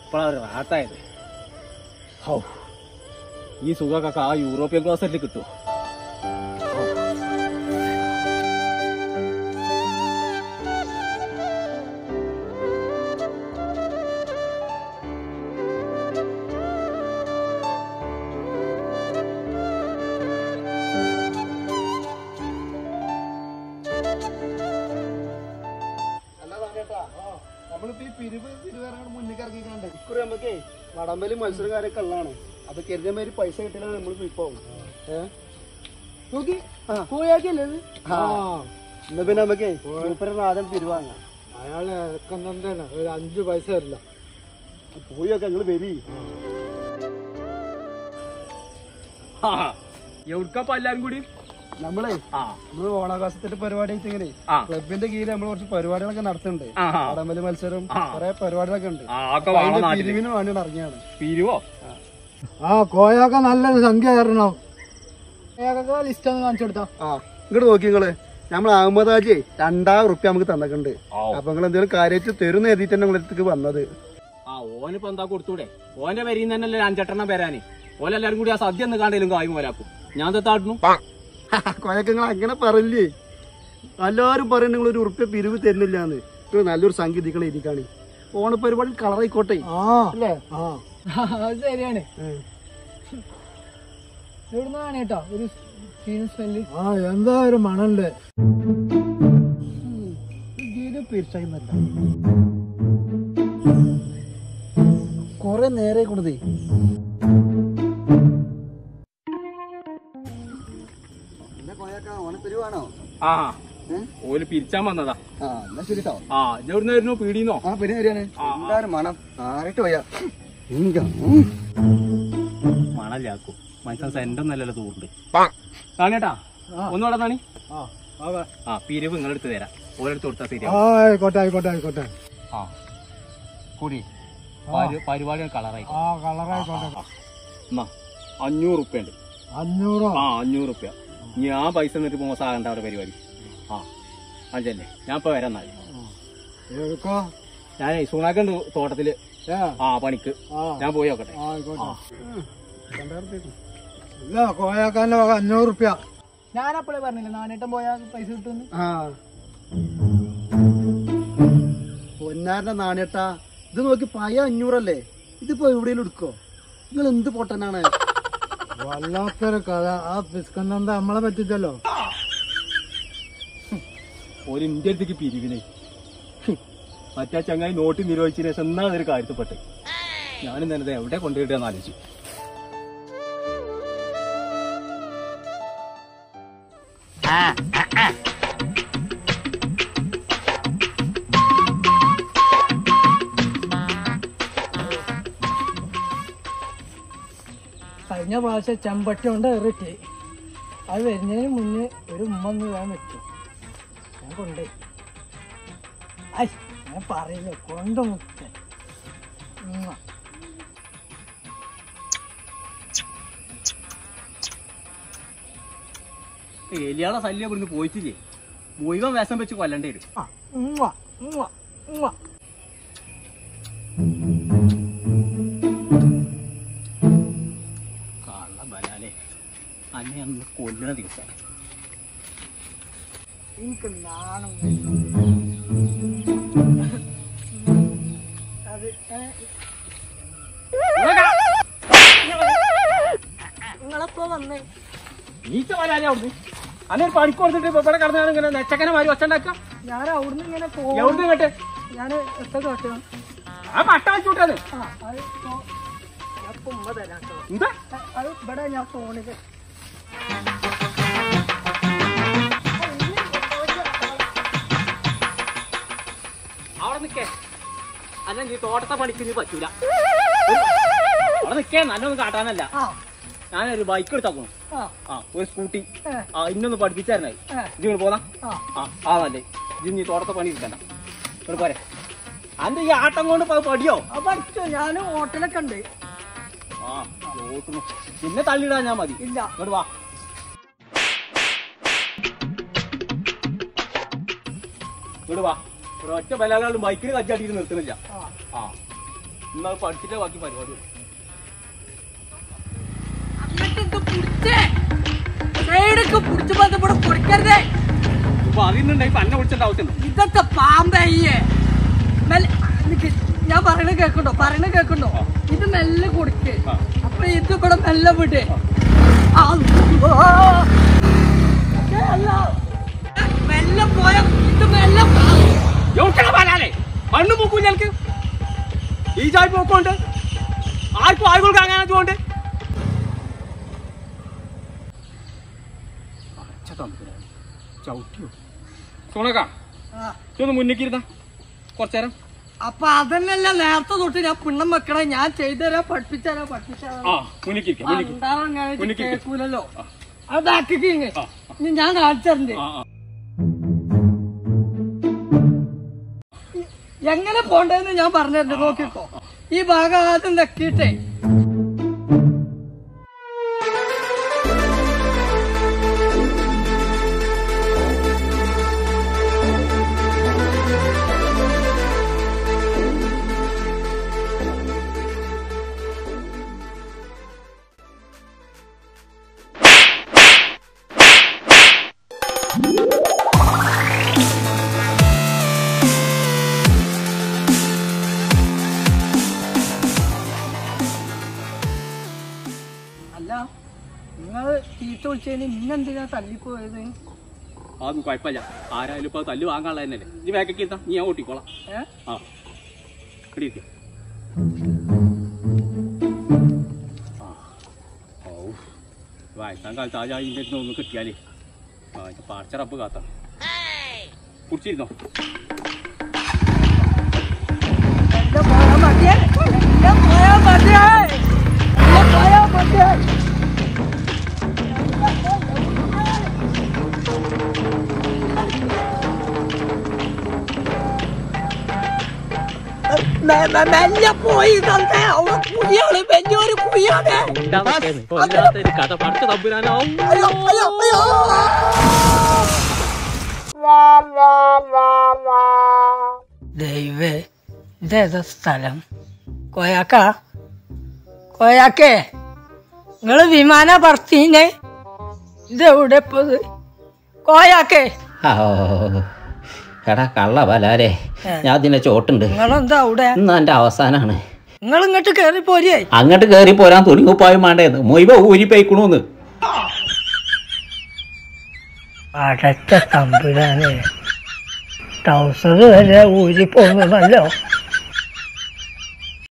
ഇപ്പഴാണ് റാത്തായത് ഹൗ ഈ സുഖമൊക്കെ ആ യൂറോപ്യൻ ക്ലോസറ്റിൽ കിട്ടുമോ നമ്മളിപ്പോ ഈ പിരിവ് പിരിവേറാണ് മുന്നിൽ ഇറങ്ങിക്കാണ്ട് ഇക്കുറി നമുക്കേ വടംവലി മത്സരം കാര്യമൊക്കെ ഉള്ളതാണ് അപ്പൊ കരുതിയ മാതിരി പൈസ കിട്ടിയാൽ നമ്മൾ പോയിപ്പോവും ഏഹ് നോക്കി പോയാക്കല്ലേ എന്നാ പിന്നെ നമുക്കേ മൂപ്പരുടെ ആദ്യം പിരിവാങ്ങാം അയാളെ ഇറക്കുന്നുണ്ടേനെ ഒരു അഞ്ചു പൈസ തരില്ല പോയൊക്കെ ഞങ്ങള് വരി എവിടുക്കപ്പ എല്ലാരും കൂടി നമ്മളെ ആ നമ്മള് ഓണാകാശത്തിന്റെ പരിപാടി ആയിട്ട് ഇങ്ങനെ ആ. ക്ലബിന്റെ കീഴിൽ നമ്മൾ കുറച്ച് പരിപാടികളൊക്കെ നടത്തുന്നുണ്ട് ആ, ആ. വടംവലി മത്സരം ആ. കുറെ പരിപാടികളൊക്കെ ഉണ്ട് ആ ഒക്കെ അപ്പൊ വേണം അതിന്റെ നാട്ടില് പിരിവിന് വേണ്ടി ഇറങ്ങിയാണ് പിരിവോ ആ കോയൊക്കെ നല്ലൊരു സംഖ്യ തരണം കോയൊക്കെ ലിസ്റ്റ് ഒന്ന് കാണിച്ചു കൊടുത്താ ആ ഇങ്ങോട്ട് നോക്കി നിങ്ങള് നമ്മൾ അഹമ്മദാജി രണ്ടായിരം റുപ്യ നമുക്ക് തന്നിട്ടുണ്ട് ആ അപ്പൊ നിങ്ങൾ എന്തെങ്കിലും കാര്യമായിട്ട് തരുന്ന എഴുതിയിട്ട് തന്നെ നിങ്ങളടുത്തേക്ക് വന്നത് ആ ഓനിപ്പോ എന്താ കൊടുത്തൂടെ ഓന്റെ വരിയിൽ തന്നെയല്ലേ അഞ്ചെട്ടെണ്ണം വരാന് ഓലെല്ലാരും കൂടി ആ സദ്യ ഒന്ന് കാണ്ടേലും കായ് മോലാക്കും ഞാൻ തെത്താട്ടുന്നു കൊയക്ക് നിങ്ങൾ അങ്ങനെ പറയില്ലേ എല്ലാവരും പറയും നിങ്ങൾ ഒരു ഉറുപ്പ്യ പിരിവ് തരുന്നില്ല എന്ന് നിങ്ങൾ നല്ലൊരു സംഖ്യ ഇതിക്കളെ ഇരിക്കാണ് ഓണപ്പരിപാടി കളറായിക്കോട്ടെ ആ അല്ലേ ആ അത് ശരിയാണ് ഇവിടുന്നാണ് കേട്ടോ ഒരു സ്മെല്ല് ആ എന്താ ഒരു മണണ്ട് പിരിച്ചല്ല കൊറേ നേരെ കൊണ്ടതേ ഓണപ്പരിവാണോ ആ ഓല് പിരിച്ചാൻ വന്നതാ ആ എന്നാ ശരി കേട്ടോ ആ ഇതെവിടുന്ന് വരുന്നു പീടിന്നോ ആ പിന്നെ വരികയാണ് എന്തായാലും മണം ആയിട്ട് പോയാ മണല്ലാക്കും മനുഷ്യൻ സെന്റൊന്നല്ലല്ലോ തൂണ്ട് കാണേട്ടാ ഒന്നുകൂടെ നാണി ആ ആ പിരിവ് നിങ്ങളെടുത്ത് തരാം ഓരെടുത്ത് കൊടുത്താൽ ആ, ശരിയാവും ആയിക്കോട്ടെ ആയിക്കോട്ടെ ആയിക്കോട്ടെ ആ കൂടി പരി- പരിപാടി കളറായി ആ കളറായിക്കോട്ടെ എന്നാ അഞ്ഞൂറ് റുപ്യ ഉണ്ട് അഞ്ഞൂറോ ആ അഞ്ഞൂറ് റുപ്യ ഞാൻ പൈസ എന്നിട്ട് മോശമാകണ്ട അവിടെ പരിപാടി ആ അഞ്ചല്ലേ ഞാൻ ഇപ്പൊ വരാം എന്നാല് എടുക്കോ ഞാനേ സൂണാക്കുണ്ട് തോട്ടത്തില് ഏ ആ പണിക്ക് ആ ഞാൻ പോയി നോക്കട്ടെ ആ, ആയിക്കോട്ടെ ഇല്ല കോയാക്കാന്റെ വക അഞ്ഞൂറ് റുപ്യ ഞാനപ്പോഴേ പറഞ്ഞില്ല നാനേട്ടം പോയാൽ പൈസ കിട്ടുമെന്ന് ആ പൊന്നാരന്റെ നാണേട്ടാ ഇത് നോക്കി പയ അഞ്ഞൂറല്ലേ ഇതിപ്പോ എവിടെയെങ്കിലും എടുക്കോ നിങ്ങൾ എന്ത് പൊട്ടനാണ് വല്ലാത്തൊരു കഥ ആ പിസ്കന്ത നമ്മളെ പറ്റിച്ചല്ലോ ഒരു ഇന്ത്യ അടുത്തേക്ക് പിരിവിനെ ഹും. മറ്റേ ചങ്ങായി നോട്ട് നിരോധിച്ചതിന് ശേഷം എന്നാ അതൊരു കാര്യത്തിൽപ്പെട്ട് ഞാനും തന്നെ എവിടെ കൊണ്ടുപോയിട്ടാന്ന് ആലോചിച്ചു കഴിഞ്ഞ പ്രാവശ്യം ചെമ്പട്ടി കൊണ്ട് ഏറിട്ട് അത് വരുന്നതിന് മുന്നേ ഒരു ഉമ്മ ഒന്ന് ഞാൻ വെച്ചു ഞാൻ കൊണ്ടേ ഐ ഞാൻ പറയില്ല കൊണ്ട് മുത്ത ഉമ്മ. എലിയാളെ ശല്യം ഇവിടുന്ന് പോയിട്ടില്ലേ മുഴുവൻ വേഷം വെച്ച് കൊല്ലണ്ടേ വരും ആ, ഉമ്മ, ഉമ്മ, ഉമ്മ. കള്ള ബലാലേ അന്നെ അന്ന് കൊല്ലണ ദിവസം എനിക്ക് നാണം അത് ഏ, നിങ്ങളെപ്പോ വന്നേ നീച്ച ബലാലേ അവിടുന്ന് അന്നെ ഒരു പണിക്ക് കൊടുത്തിട്ട് ഇപ്പൊ ഇവിടെ കടന്നാണ് ഇങ്ങനെ നെച്ചക്കനെ മാറി ഒച്ചണ്ടാക്ക ഞാൻ അവിടുന്ന് ഇങ്ങനെ പോകും എവിടുന്ന് കേട്ടെ ഞാൻ എത്ര കാട്ടണം ആ പട്ട വെച്ചുവിട്ടത് ആ അത് ഇപ്പോ ഞാൻ ഇപ്പൊ ഉമ്മ തരാം കേട്ടോ എന്താ അത് ഇവിടെ ഞാൻ ഫോണില് അവിടെ നിക്കേ അല്ല നീ തോട്ടത്തെ പണിക്ക് നീ പറ്റൂല അവിടെ നിക്കേ നല്ലൊന്നും കാട്ടാനല്ല ആ ഞാനൊരു ബൈക്ക് എടുത്താക്കണം ആ ആ ഒരു സ്കൂട്ടി ഏ, ആ ഇന്നൊന്ന് പഠിപ്പിച്ചായിരുന്നായി ഏ, ഇജ്ജ് ഇങ്ങോട്ട് പോന്നാ ആ ആ ആ നല്ലേ ഇജ്ജ് നീ തോട്ടത്തെ പണി എടുക്കണ്ട ഇങ്ങോട്ട് പോരെ അന്റെ ഈ ആട്ടം കൊണ്ട് ഇപ്പൊ അത് പടിയോ ആ പഠിച്ചോ ഞാൻ ഹോട്ടലൊക്കെ ഉണ്ട് ആ ഓട്ടുന്നു പിന്നെ തള്ളിയിടാൻ ഞാൻ മതി ഇല്ല ഇങ്ങോട്ട് വാ ഇങ്ങോട്ട് വാ ഒരു ഒറ്റ ബലാലും ബൈക്കിന് കജ്ജാട്ടിട്ട് നിർത്തുന്നില്ല ആ ആ ഇന്നത് പഠിച്ചിട്ടേ ബാക്കി പരിപാടി എന്നിട്ട് ഇത് പിടിച്ചേ സൈഡൊക്കെ പിടിച്ചു ഇവിടെ കൊടുക്കരുതേ ഇപ്പൊ അറിയുന്നുണ്ടെങ്കിൽ ഇപ്പൊ അന്നെ വിളിച്ചേണ്ട ആവശ്യം ഇതൊക്കെ പാമ്പയ്യേ മെല്ലെ നിക്ക്, ഞാൻ പറയണ കേക്കണ്ടോ പറയണ കേക്കണ്ടോ ഇത് മെല്ലെ കൊടുക്ക് ആ. അപ്പൊ ഇത് ഇവിടെ മെല്ലെ വിട് അല്ലാ. ഏ, അല്ല. മെല്ലെ പോയ ഇത് മെല്ലെ പോ. എവിടെയാണ് പാലാലേ മണ്ണ് പോക്കൂ ഞങ്ങൾക്ക് ഈ ചായ് പോക്കുണ്ട് ആർക്കും ആളുകൾ കാണാനതുകൊണ്ട് ചവിട്ടിയോ സോണക്ക ആ. ഇതൊന്ന് മുന്നിലേക്ക് ഇരുന്നാ കുറച്ചേരം അപ്പൊ അതന്നെയല്ല നേരത്തെ തൊട്ട് ഞാൻ പിണ്ണം വെക്കണേ ഞാൻ ചെയ്തുതരാ പഠിപ്പിച്ചരാ പഠിപ്പിച്ചരാ ആ മുന്നിലേക്ക് ഇരിക്കാം മുന്നിലേക്ക് ഉണ്ടാവാൻ മുന്നിക്ക് ഇരിക്ക്. കേൾക്കൂലല്ലോ അതാക്കിക്ക് ഇങ്ങ്. ആ, ഇനി ഞാൻ കാണിച്ചറിഞ്ഞേ ആ ആ എങ്ങനെ പോണ്ടേന്ന് ഞാൻ പറഞ്ഞിട്ടുണ്ട് നോക്കിക്കോ ഈ ഭാഗം ആദ്യം നക്കിയിട്ടേ അല്ല നിങ്ങൾ ചീത്ത വിളിച്ചതിന് ഇന്നെന്തിനാ തല്ലിപ്പോയത് അതൊന്നും കുഴപ്പമില്ല ആരായാലും ഇപ്പൊ തല്ല് വാങ്ങാനുള്ള തന്നെയല്ലേ നീ ബാക്കൊക്കെ ഇരുത്താ നീ ഞാൻ ഓട്ടിക്കോളാം ഏ ആ ഇവിടെ ഇരിക്ക്. ആ ഔ വയസ്സാൻ കാലത്ത് ആ ചായൻ്റെ അടുത്ത് ഒന്ന് കിട്ടിയാലേ ആ ഇത് പാർച്ച റബ്ബ് കാത്ത കുടിച്ചിരുന്നോ എല്ലാം പോയാ മതിയേ എല്ലാം പോയാ മതിയേ എല്ലാം പോയാ മതിയേ മെല്ലെ പോയി തന്നെ അവിടെ കുഴിയാണ് വലിയൊരു കുഴിയാണ് കഥ പഠിച്ച തമ്പുരാനാവും അയ്യോ അയ്യോ അയ്യോ ദൈവേ ഇതേതാ സ്ഥലം കോയാക്ക കോയാക്കേ നിങ്ങള് വിമാന പറത്തീനെ ഇതെവിടെ ഇപ്പത് കോയാക്കേ ഓ, എടാ കള്ള ബലാലേ ഞാൻ അതിനെ ചോട്ടുണ്ട് നിങ്ങളെന്താ അവിടെ ഇന്ന് എന്റെ അവസാനാണ് നിങ്ങൾ ഇങ്ങോട്ട് കേറി പോരേ അങ്ങോട്ട് കേറി പോരാൻ തുണിങ്ങുപ്പായും വേണ്ടേന്ന് മൊയ്വ ഊരി പോയിക്കണൂന്ന് അടച്ച തമ്പുരാനെ ട്രൗസർ വരെ ഊരി പോകുന്നല്ലോ